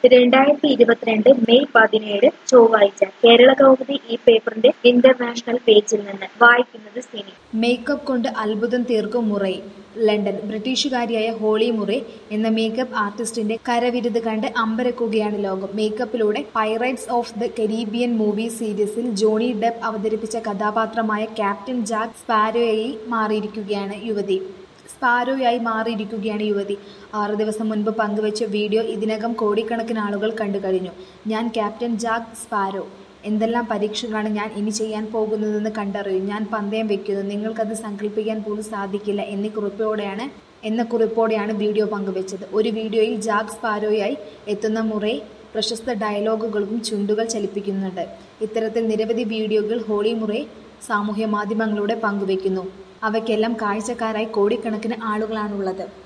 രണ്ടായിരത്തി ഇരുപത്തിരണ്ട് മെയ് പതിനേഴ് ചൊവ്വാഴ്ച കേരള കൗമുദി ഈ പേപ്പറിന്റെ ഇന്റർനാഷണൽ പേജിൽ നിന്ന് വായിക്കുന്നത് സിനി മേക്കപ്പ് കൊണ്ട് അത്ഭുതം തീർക്കും മുറൈ ലണ്ടൻ ബ്രിട്ടീഷുകാരിയായ ഹോളി മുറേ എന്ന മേക്കപ്പ് ആർട്ടിസ്റ്റിന്റെ കരവിരുത് കണ്ട് അമ്പരക്കുകയാണ് ലോകം മേക്കപ്പിലൂടെ pirates of the Caribbean movie സീരീസിൽ ജോണി ഡെപ്പ് അവതരിപ്പിച്ച കഥാപാത്രമായ ക്യാപ്റ്റൻ ജാക്ക് സ്പാരോയായി മാറിയിരിക്കുകയാണ് യുവതി സ്പാരോയായി മാറിയിരിക്കുകയാണ് യുവതി ആറു ദിവസം മുൻപ് പങ്കുവച്ച വീഡിയോ ഇതിനകം കോടിക്കണക്കിന് ആളുകൾ കണ്ടു കഴിഞ്ഞു ഞാൻ ക്യാപ്റ്റൻ ജാക്ക് സ്പാരോ എന്തെല്ലാം പരീക്ഷകളാണ് ഞാൻ ഇനി ചെയ്യാൻ പോകുന്നതെന്ന് കണ്ടറിയൂ ഞാൻ പന്തയം വെക്കുന്നു നിങ്ങൾക്കത് സങ്കല്പിക്കാൻ പോലും സാധിക്കില്ല എന്നീ കുറിപ്പോടെയാണ് എന്ന കുറിപ്പോടെയാണ് വീഡിയോ പങ്കുവച്ചത് ഒരു വീഡിയോയിൽ ജാക്ക് സ്പാരോയായി എത്തുന്ന മുറേ പ്രശസ്ത ഡയലോഗുകളും ചുണ്ടുകൾ ചലിപ്പിക്കുന്നുണ്ട് ഇത്തരത്തിൽ നിരവധി വീഡിയോകൾ ഹോളി മുറേ സാമൂഹ്യ മാധ്യമങ്ങളിലൂടെ പങ്കുവയ്ക്കുന്നു അവയ്ക്കെല്ലാം കാഴ്ചക്കാരായി കോടിക്കണക്കിന് ആളുകളാണുള്ളത്